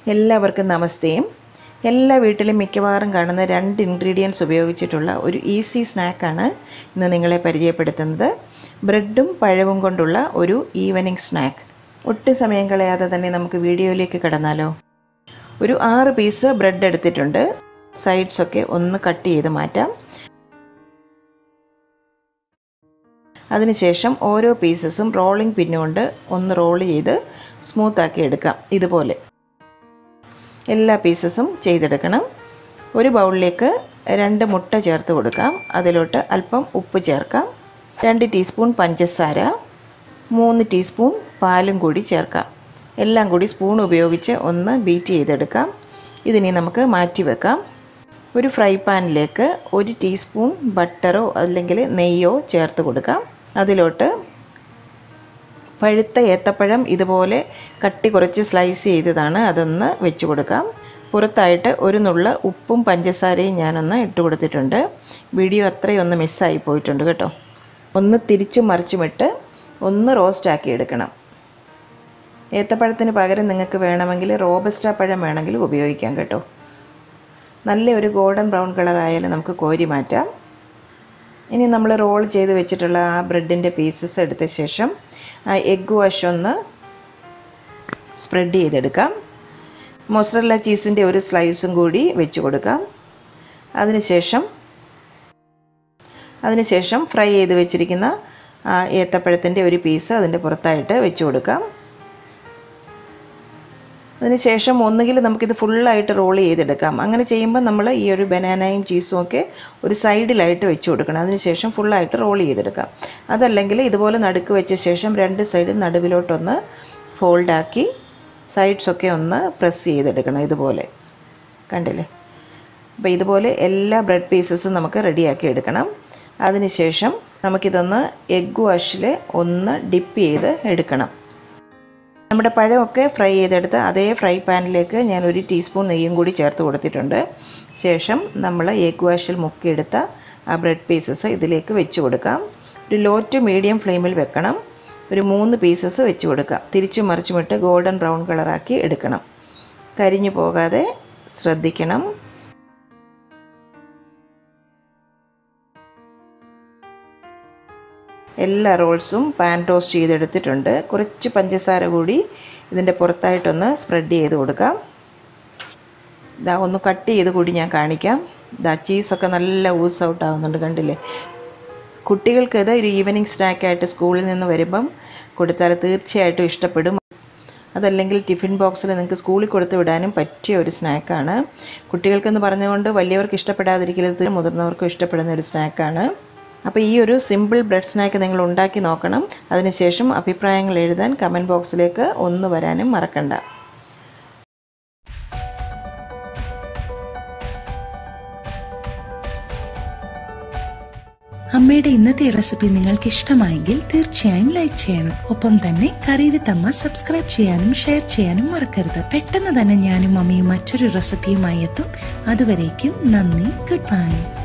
എല്ലാവർക്കും നമസ്തേയും എല്ലാ വീട്ടിലും മിക്കവാറും കാണുന്ന രണ്ട് ഇൻഗ്രീഡിയൻസ് ഉപയോഗിച്ചിട്ടുള്ള ഒരു ഈസി സ്നാക്കാണ് ഇന്ന് നിങ്ങളെ പരിചയപ്പെടുത്തുന്നത് ബ്രെഡും പഴവും കൊണ്ടുള്ള ഒരു ഈവനിങ് സ്നാക്ക് ഒട്ടും സമയം കളയാതെ തന്നെ നമുക്ക് വീഡിയോയിലേക്ക് കടന്നാലോ ഒരു ആറ് പീസ് ബ്രെഡ് എടുത്തിട്ടുണ്ട് സൈഡ്സൊക്കെ ഒന്ന് കട്ട് ചെയ്ത് മാറ്റാം അതിനുശേഷം ഓരോ പീസസും റോളിംഗ് പിന്നുകൊണ്ട് ഒന്ന് റോൾ ചെയ്ത് സ്മൂത്താക്കി എടുക്കാം ഇതുപോലെ എല്ലാ പീസസും ചെയ്തെടുക്കണം ഒരു ബൗളിലേക്ക് രണ്ട് മുട്ട ചേർത്ത് കൊടുക്കാം അതിലോട്ട് അല്പം ഉപ്പ് ചേർക്കാം രണ്ട് ടീസ്പൂൺ പഞ്ചസാര മൂന്ന് ടീസ്പൂൺ പാലും കൂടി ചേർക്കാം എല്ലാം കൂടി സ്പൂൺ ഉപയോഗിച്ച് ഒന്ന് ബീറ്റ് ചെയ്തെടുക്കാം ഇതിനി നമുക്ക് മാറ്റി വെക്കാം ഒരു ഫ്രൈ പാനിലേക്ക് ഒരു ടീസ്പൂൺ ബട്ടറോ അല്ലെങ്കിൽ നെയ്യോ ചേർത്ത് കൊടുക്കാം അതിലോട്ട് പഴുത്ത ഏത്തപ്പഴം ഇതുപോലെ കട്ടി കുറച്ച് സ്ലൈസ് ചെയ്തതാണ് അതൊന്ന് വെച്ച് കൊടുക്കാം പുറത്തായിട്ട് ഒരു നുള്ള ഉപ്പും പഞ്ചസാരയും ഞാനൊന്ന് ഇട്ട് കൊടുത്തിട്ടുണ്ട് വീഡിയോ അത്രയൊന്ന് മിസ്സായി പോയിട്ടുണ്ട് കേട്ടോ ഒന്ന് തിരിച്ചും മറിച്ചുമിട്ട് ഒന്ന് റോസ്റ്റ് ആക്കി എടുക്കണം ഏത്തപ്പഴത്തിന് പകരം നിങ്ങൾക്ക് വേണമെങ്കിൽ റോബസ്റ്റ പഴം വേണമെങ്കിൽ ഉപയോഗിക്കാം കേട്ടോ നല്ല ഒരു ഗോൾഡൻ ബ്രൗൺ കളർ ആയാലും നമുക്ക് കോരി മാറ്റാം ഇനി നമ്മൾ റോൾ ചെയ്ത് വെച്ചിട്ടുള്ള ആ ബ്രെഡിൻ്റെ പീസസ് എടുത്ത ശേഷം ആ എഗ് വാഷ് ഒന്ന് സ്പ്രെഡ് ചെയ്തെടുക്കാം മൊസറല്ല ചീസിൻ്റെ ഒരു സ്ലൈസും കൂടി വെച്ച് കൊടുക്കാം അതിനുശേഷം അതിനുശേഷം ഫ്രൈ ചെയ്ത് വെച്ചിരിക്കുന്ന ആ ഏത്തപ്പഴത്തിൻ്റെ ഒരു പീസ് അതിൻ്റെ പുറത്തായിട്ട് വെച്ച് കൊടുക്കാം അതിനുശേഷം ഒന്നുകിൽ നമുക്കിത് ഫുള്ളായിട്ട് റോൾ ചെയ്തെടുക്കാം അങ്ങനെ ചെയ്യുമ്പോൾ നമ്മൾ ഈ ഒരു ബനാനയും ചീസും ഒക്കെ ഒരു സൈഡിലായിട്ട് വെച്ച് കൊടുക്കണം അതിനുശേഷം ഫുള്ളായിട്ട് റോൾ ചെയ്തെടുക്കാം അതല്ലെങ്കിൽ ഇതുപോലെ നടുക്ക് വെച്ച ശേഷം രണ്ട് സൈഡും നടുവിലോട്ടൊന്ന് ഫോൾഡാക്കി സൈഡ്സൊക്കെ ഒന്ന് പ്രസ് ചെയ്തെടുക്കണം ഇതുപോലെ കണ്ടില്ലേ അപ്പോൾ ഇതുപോലെ എല്ലാ ബ്രെഡ് പീസസും നമുക്ക് റെഡിയാക്കി എടുക്കണം അതിനുശേഷം നമുക്കിതൊന്ന് എഗ് വാഷിൽ ഒന്ന് ഡിപ്പ് ചെയ്ത് എടുക്കണം നമ്മുടെ പഴമൊക്കെ ഫ്രൈ ചെയ്തെടുത്ത് അതേ ഫ്രൈ പാനിലേക്ക് ഞാൻ ഒരു ടീസ്പൂൺ നെയ്യും കൂടി ചേർത്ത് കൊടുത്തിട്ടുണ്ട് ശേഷം നമ്മൾ എഗ് വാഷിൽ മുക്കിയെടുത്ത ആ ബ്രെഡ് പീസസ് ഇതിലേക്ക് വെച്ച് കൊടുക്കാം ഒരു ലോ ടു മീഡിയം ഫ്ലെയിമിൽ വെക്കണം ഒരു മൂന്ന് പീസസ് വെച്ച് കൊടുക്കാം തിരിച്ചും മറിച്ചുമിട്ട് ഗോൾഡൻ ബ്രൗൺ കളറാക്കി എടുക്കണം കരിഞ്ഞു പോകാതെ ശ്രദ്ധിക്കണം എല്ലാ റോൾസും പാൻ ടോസ്റ്റ് ചെയ്തെടുത്തിട്ടുണ്ട് കുറച്ച് പഞ്ചസാര കൂടി ഇതിൻ്റെ പുറത്തായിട്ടൊന്ന് സ്പ്രെഡ് ചെയ്ത് കൊടുക്കാം ഇതാ ഒന്ന് കട്ട് ചെയ്ത് കൂടി ഞാൻ കാണിക്കാം ഇതാ ചീസൊക്കെ നല്ല ഊസ് ഔട്ട് ആവുന്നുണ്ട് കണ്ടില്ലേ കുട്ടികൾക്ക് ഇത് ഒരു ഈവനിങ് സ്നാക്കായിട്ട് സ്കൂളിൽ നിന്ന് വരുമ്പം കൊടുത്താൽ തീർച്ചയായിട്ടും ഇഷ്ടപ്പെടും അതല്ലെങ്കിൽ ടിഫിൻ ബോക്സിൽ നിങ്ങൾക്ക് സ്കൂളിൽ കൊടുത്തു വിടാനും പറ്റിയ ഒരു സ്നാക്കാണ് കുട്ടികൾക്കെന്ന് പറഞ്ഞുകൊണ്ട് വലിയവർക്ക് ഇഷ്ടപ്പെടാതിരിക്കരുത് മുതിർന്നവർക്കും ഇഷ്ടപ്പെടുന്ന ഒരു സ്നാക്കാണ് അപ്പോൾ ഈ ഒരു സിമ്പിൾ ബ്രെഡ് സ്നാക്ക് നിങ്ങൾ ഉണ്ടാക്കി നോക്കണം അതിനുശേഷം അഭിപ്രായങ്ങൾ എഴുതാൻ കമൻറ്റ് ബോക്സിലേക്ക് ഒന്ന് വരാനും മറക്കണ്ട അമ്മയുടെ ഇന്നത്തെ റെസിപ്പി നിങ്ങൾക്ക് ഇഷ്ടമായെങ്കിൽ തീർച്ചയായും ലൈക്ക് ചെയ്യണം ഒപ്പം തന്നെ കറി വിത്ത് അമ്മ സബ്സ്ക്രൈബ് ചെയ്യാനും ഷെയർ ചെയ്യാനും മറക്കരുത് പെട്ടെന്ന് തന്നെ ഞാനും അമ്മയും മറ്റൊരു റെസിപ്പിയുമായി എത്തും അതുവരേക്കും നന്ദി ഗുഡ് ബൈ